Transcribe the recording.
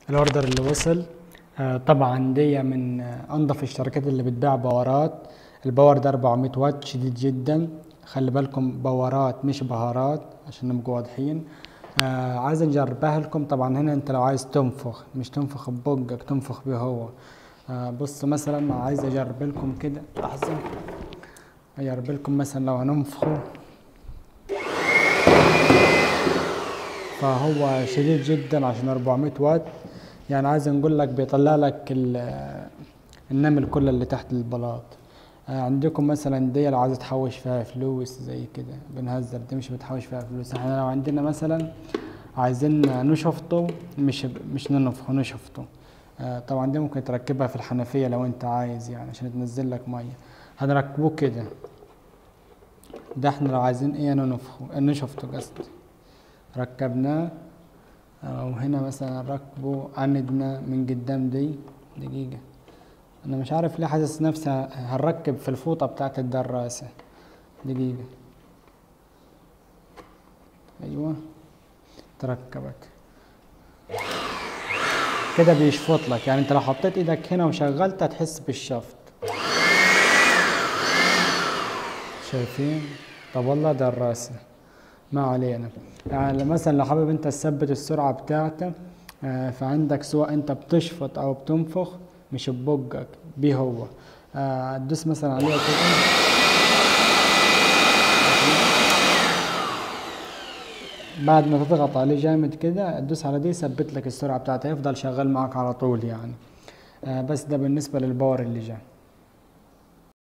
الاوردر اللي وصل آه، طبعا دي من آه، انظف الشركات اللي بتبيع باورات الباور ده 400 واط شديد جدا خلي بالكم باورات مش بهارات عشان نبقوا واضحين آه عايز نجربها لكم طبعا هنا انت لو عايز تنفخ مش تنفخ ببقك تنفخ بيه هو آه بص مثلا عايز اجرب لكم كده لحظة اجرب لكم مثلا لو هننفخه فهو شديد جدا عشان 400 واط يعني عايز نقول لك بيطلع لك ال- النمل كله اللي تحت البلاط آه، عندكم مثلا دي لو عايز تحوش فيها فلوس زي كده بنهزر دي مش بتحوش فيها فلوس احنا لو عندنا مثلا عايزين نشفطه مش مش ننفخه نشفطه آه، طبعا دي ممكن تركبها في الحنفية لو انت عايز يعني عشان تنزل لك مية هنركبوه كده ده احنا لو عايزين ايه ننفخه نشفطه قصدي ركبناه او هنا مثلا نركبه عندنا من قدام دي دقيقة انا مش عارف ليه حاسس نفسي هنركب في الفوطة بتاعت الدراسة دقيقة ايوه تركبت كده بيشفط لك يعني انت لو حطيت ايدك هنا وشغلت هتحس بالشفط شايفين طب والله دراسة ما علينا يعني مثلا لو حابب انت تثبت السرعة بتاعته آه، فعندك سواء انت بتشفط او بتنفخ مش ببقك بيه هو آه، تدوس مثلا عليه كده بعد ما تضغط عليه جامد كده تدوس على دي يثبت لك السرعة بتاعته يفضل شغال معك على طول يعني آه، بس ده بالنسبة للباور اللي جاي